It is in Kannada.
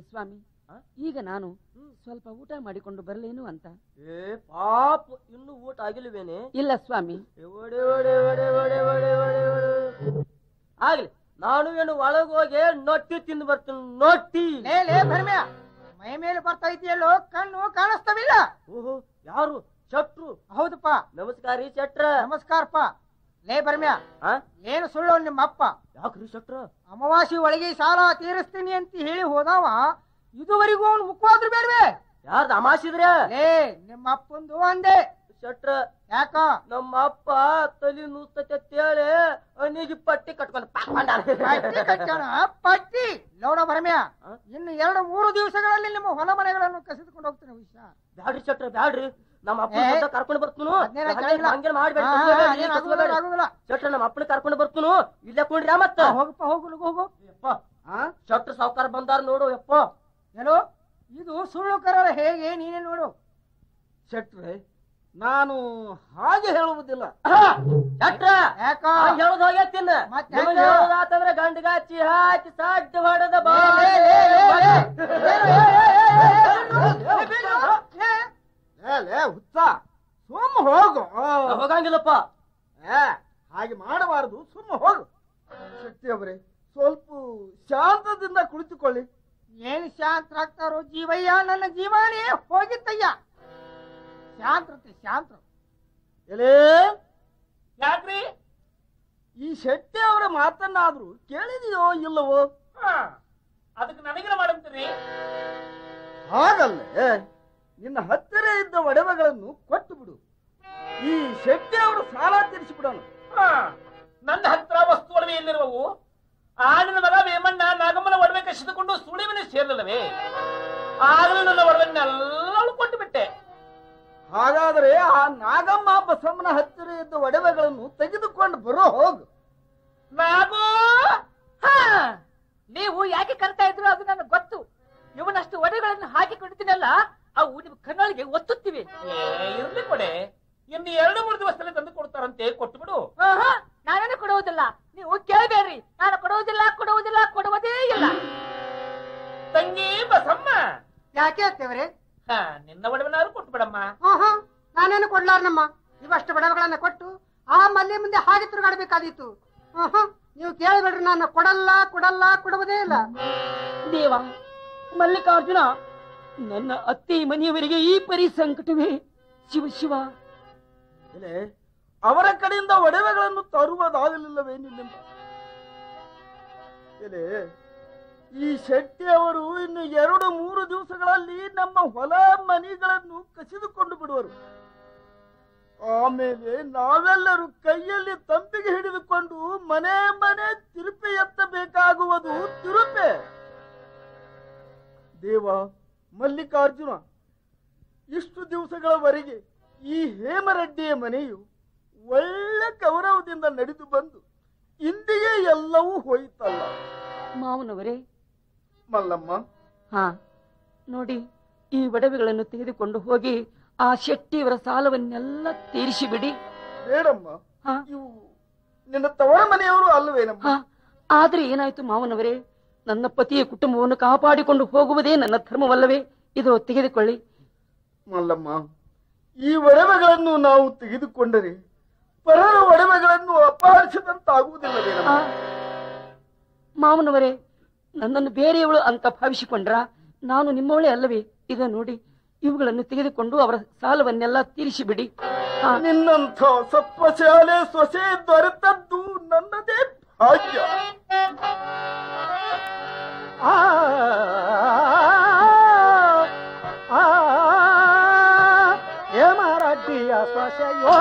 ಸ್ವಾಮಿ ಆ? ಈಗ ನಾನು ಸ್ವಲ್ಪ ಊಟ ಮಾಡಿಕೊಂಡು ಬರಲೇನು ಅಂತ ಏ ಪಾಪ ಇನ್ನು ಊಟ ಆಗಿಲ್ವೇನೆ ಇಲ್ಲ ಸ್ವಾಮಿ ಏ, ಒಡೆ, ಒಡೆ, ಒಡೆ, ಒಡೆ, ಒಡೆ, ಒಡೆ, ಒಡೆ. ಆಗ್ಲಿ ನಾನು ಏನು ಒಳಗೋಗಿ ನೊಟ್ಟಿ ತಿಂದು ಬರ್ತೀನಿ ನೊಟ್ಟಿ ಲೇ ಲೇ ಭರ್ಮ್ಯ ಮೈ ಮೇಲೆ ಬರ್ತಾ ಇದೆಯಲ್ಲೋ ಕಣ್ಣು ಕಾಣಿಸ್ತವಿಲ್ಲ ಓಹೋ ಯಾರು ಶಟ್ರು ಹೌದಪ್ಪ ನಮಸ್ಕಾರ ರೀ ಶಟ್ರ ನಮಸ್ಕಾರಪ್ಪ ಲೇ ಭರ್ಮ್ಯ ಆ? ಏನು ಸುಳ್ಳು ನಿಮ್ಮ ಅಪ್ಪ ಯಾಕ್ರಿ ಶಟ್ರ ಅಮಾವಾಸ್ಯೆ ಒಳಗೆ ಸಾಲ ತೀರಿಸ್ತೀನಿ ಅಂತ ಹೇಳಿ ಹೋದವ ಇದುವರೆಗೂ ಅವನು ಮುಖವಾದ್ರು ಬೇಡವೆ ಯಾರ್ದು ಅಮಾಸಿದ್ರೆ ಲೇ ನಿಮ್ಮ ಅಪ್ಪಂದು ಅಂದೆ ಶಟ್ರ ಯಾಕ ನಮ್ಮ ಅಪ್ಪ ತಲಿ ನೂಸ್ತತೆ ಅಂತೇಳಿ ಅನಿಗೆ ಪಟ್ಟಿ ಕಟ್ಕೊಂಡು ಪಾಕೊಂಡಾನ. ಪಟ್ಟಿ ಕಟ್ಟೋಣ ಪಟ್ಟಿ ಲೋಣ ಭರಮ್ಯ ಆ? ಇನ್ನು ಎರಡು ಮೂರು ದಿವಸಗಳಲ್ಲಿ ನಿಮ್ಮ ಹೊಲ ಮನೆಗಳನ್ನು ಕಸಿದುಕೊಂಡು ಹೋಗ್ತೇನೆ ವಿಷಯ ಬ್ಯಾಡ್ರಿ ಶಟ್ರ ಬ್ಯಾಡ್ರಿ ನಮ್ಮ ಅಪ್ಪ ಏ, ಕರ್ಕೊಂಡು ಬರ್ತೀನಿ ಅದ್ನೇನ ಕೇಳಿಲ್ಲ. ಹಂಗೇನ್ ಮಾಡ್ಬೇಡಿ ಆ, ಕಸ್ಕೋಬೇಡ್ರಿ, ಅದೇನ್ ಆಗುದಿಲ್ಲ, ಕಸ್ಕೋಬೇಡ್ರಿ. ಆಗುದಿಲ್ಲ. ಶಟ್ರ ನಮ್ಮ ಅಪ್ಪನ ಕರ್ಕೊಂಡು ಬರ್ತೀನಿ ಇಲ್ಲೇ ಕುಂಡ್ರಿ ಮತ್ತ ಆ, ಹೋಗಪ್ಪ ಹೋಗು ಲಗು ಹೋಗು ಯಪ್ಪ ಶಟ್ರ ಸಾವುಕಾರ ಬಂದಾರ ನೋಡು ಯಪ್ಪ ಏನೋ ಇದು ಸುಳ್ಳು ಕರಾರ ಹೇಗೆ ನೀನೇ ನೋಡು ಶೆಟ್ರೆ ನಾನು ಹಾಗೆ ಹೇಳುವುದಿಲ್ಲ ಶಟ್ರ ಯಾಕ ಹೇಳೋದ್ ಹೋಗೈತಿನ್ನ ಮತ್ತೆ ನಿಮಗೆ ಹೆಂಗ? ಹೇಳೋದಾತಂದ್ರೆ ಗಂಡಗಾಚಿ ಹಾಕಿ ಸಾಡ್ ಹೊಡೆದ ಬಾ ಲೇ, ಲೇ, ಲೇ, ಲೇ, ಲೇ. ಏನು, ಏ, ಏ, ಏ, ಏ, ಏ, ಏ, ಬೀಳು, ಏ. ಲೇ ಲೇ ಹುಚ್ಚ ಸುಮ್ಮ ಹೋಗು ಹೋಗಂಗಿಲ್ಲಪ್ಪ ಏ, ಹಾಗೆ ಮಾಡಬಾರದು ಸುಮ್ಮ ಹೋಗು ಶಕ್ತಿ ಅವರೇ ಸ್ವಲ್ಪ ಶಾಂತದಿಂದ ಕುಳಿತುಕೊಳ್ಳಿ ಏನ್ ಶಾಂತರಾಗ್ತಾರೋ ಜೀವಯ್ಯ ನನ್ನ ಜೀವಾನೇ ಹೋಗಿತ್ತಯ್ಯ ಶಾಂತ್ರತೆ ಶಾಂತ್ರ ಎಲೇ ಯಾಕ್ರಿ ಈ ಶೆಟ್ಟಿ ಅವರ ಮಾತನ್ನಾದ್ರೂ ಕೇಳಿದೆಯೋ ಇಲ್ಲವೋ ಹಾ ಅದಕ್ಕೆ ನನಗೇನ ಮಾಡಂತೀರಿ ಹಾಗಲ್ಲೇ ನಿನ್ನ ಹತ್ತಿರ ಇದ್ದ ಒಡವೆಗಳನ್ನು ಕೊಟ್ಟು ಬಿಡು ಈ ಶೆಟ್ಟಿ ಅವರ ಸಾಲ ತೀರಿಸಿಬಿಡೋಣ ಹಾ ನನ್ನ ಹತ್ರ ವಸ್ತು ಒಡವೆ ಎಲ್ಲಿರುವವು ಆಡಿನ ಮಗ ವೇಮಣ್ಣ ನಾಗಮ್ಮನ ಒಡವೆ ಕಸಿದುಕೊಂಡು ಸುಳಿವಿನ ಸೇರಲಿಲ್ಲವೇ ಆಗಲೂ ನನ್ನ ಒಡವೆನ್ನೆಲ್ಲ ಕೊಟ್ಟು ಬಿಟ್ಟೆ ಹಾಗಾದರೆ ಆ ನಾಗಮ್ಮ ಬಸಮ್ಮನ ಹತ್ತಿರ ಇದ್ದ ಒಡವೆಗಳನ್ನು ತೆಗೆದುಕೊಂಡು ಬರೋ ಹೋಗು ನಾಗೋ ಹಾ ನೀವು ಯಾಕೆ ಕರ್ತಾ ಇದ್ರು ಅದು ನನಗೆ ಗೊತ್ತು ಇವನಷ್ಟು ಒಡೆಗಳನ್ನು ಹಾಕಿ ಕೊಡ್ತೀನಲ್ಲ ಅವು ನಿಮ್ ಕಣ್ಣೊಳಗೆ ಒತ್ತುತ್ತಿವೆ ಏ, ಇರ್ಲಿ ಕೊಡೆ ಇನ್ನು ಎರಡು ಮೂರು ದಿವಸದಲ್ಲಿ ತಂದು ಕೊಡ್ತಾರಂತೆ ಕೊಟ್ಟು ಬಿಡು ಆಹಾ, ನಾನೇನು ಕೊಡುವುದಿಲ್ಲ ನೀವು ಕೇಳಬೇಡ್ರಿ ನಾನು ಕೊಡುವುದಿಲ್ಲ ಕೊಡುವುದಿಲ್ಲ ಕೊಡುವುದೇ ಇಲ್ಲ ತಂಗಿ ಬಸಮ್ಮ ಯಾಕೆ ಅತ್ತೇವ್ರೆ ಹಾ ನಿನ್ನ ಒಡವೆನಾದ್ರು ಕೊಟ್ಟು ಬಿಡಮ್ಮ ಆಹಾ ನಾನೇನು ಕೊಡ್ಲಾರ್ನಮ್ಮ ಇವಷ್ಟು ಬಡವಗಳನ್ನ ಕೊಟ್ಟು ಆ ಮಲ್ಲಿ ಮುಂದೆ ಹಾಗೆ ತಿರುಗಾಡ್ಬೇಕಾದೀತು ಆಹಾ ನೀವು ಕೇಳಬೇಡ್ರಿ ನಾನು ಕೊಡಲ್ಲ ಕೊಡಲ್ಲ ಕೊಡುವುದೇ ಇಲ್ಲ ದೇವ ಮಲ್ಲಿಕಾರ್ಜುನ ನನ್ನ ಅತ್ತೆ ಮನೆಯವರಿಗೆ ಈ ಪರಿ ಸಂಕಟವೇ ಶಿವ ಶಿವ ಎಲೆ ಅವರ ಕಡೆಯಿಂದ ಒಡವೆಗಳನ್ನು ತರುವುದಾಗಲಿಲ್ಲವೇ ನಿನ್ನಿಂದ ಎಲೆ ಈ ಶೆಟ್ಟಿ ಅವರು ಇನ್ನು ಎರಡು ಮೂರು ದಿವಸಗಳಲ್ಲಿ ನಮ್ಮ ಹೊಲ ಮನೆಗಳನ್ನು ಕಸಿದುಕೊಂಡು ಬಿಡುವರು ಆಮೇಲೆ ನಾವೆಲ್ಲರೂ ಕೈಯಲ್ಲಿ ತಂಬಿಗೆ ಹಿಡಿದುಕೊಂಡು ಮನೆ ಮನೆ ತಿರುಪೆ ಎತ್ತಬೇಕಾಗುವುದು ತಿರುಪೆ ದೇವ ಮಲ್ಲಿಕಾರ್ಜುನ ಇಷ್ಟು ದಿವಸಗಳವರೆಗೆ ಈ ಹೇಮರೆಡ್ಡಿಯ ಮನೆಯು ಒಳ್ಳೆ ಗೌರವದಿಂದ ನಡೆದು ಬಂದು ಇಂದಿಗೆ ಎಲ್ಲವೂ ಹೋಯಿತಲ್ಲ ಮಾವನವರೇ ಮಲ್ಲಮ್ಮ ಹಾ ನೋಡಿ ಈ ಒಡವೆಗಳನ್ನು ತೆಗೆದುಕೊಂಡು ಹೋಗಿ ಆ ಶೆಟ್ಟಿಯವರ ಸಾಲವನ್ನೆಲ್ಲ ತೀರಿಸಿ ಬಿಡಿ ಬೇಡಮ್ಮ ಹಾ ಇವು ನಿನ್ನ ತವರ ಮನೆಯವರು ಅಲ್ಲವೇನಮ್ಮ ಹಾ ಆದ್ರೆ ಏನಾಯ್ತು ಮಾವನವರೇ ನನ್ನ ಪತಿಯ ಕುಟುಂಬವನ್ನು ಕಾಪಾಡಿಕೊಂಡು ಹೋಗುವುದೇ ನನ್ನ ಧರ್ಮವಲ್ಲವೇ ಇದು ತೆಗೆದುಕೊಳ್ಳಿ ಮಲ್ಲಮ್ಮ ಈ ಒಡವೆಗಳನ್ನು ನಾವು ತೆಗೆದುಕೊಂಡರೆ ಪರರ ಒಡವೆಗಳನ್ನು ಅಪಹರಿಸಿದಂತಾಗುವುದಿಲ್ಲವೇನಮ್ಮ ಆ, ಮಾವನವರೇ ನನ್ನನ್ನು ಬೇರೆಯವಳು ಅಂತ ಭಾವಿಸಿಕೊಂಡ್ರ ನಾನು ನಿಮ್ಮವಳೇ ಅಲ್ಲವೇ ಇದು ನೋಡಿ ಇವುಗಳನ್ನು ತೆಗೆದುಕೊಂಡು ಅವರ ಸಾಲವನ್ನೆಲ್ಲ ತೀರಿಸಿ ಬಿಡಿ ಹಾ ನಿನ್ನಂಥ ಸತ್ವಶಾಲೆ ಸೊಸೆ ದೊರೆತದ್ದು ನನ್ನದೇ ಭಾಗ್ಯ ಆ, ಆ, ಹೇಮರಡ್ಡಿಯ ಸೊಸೆಯೋ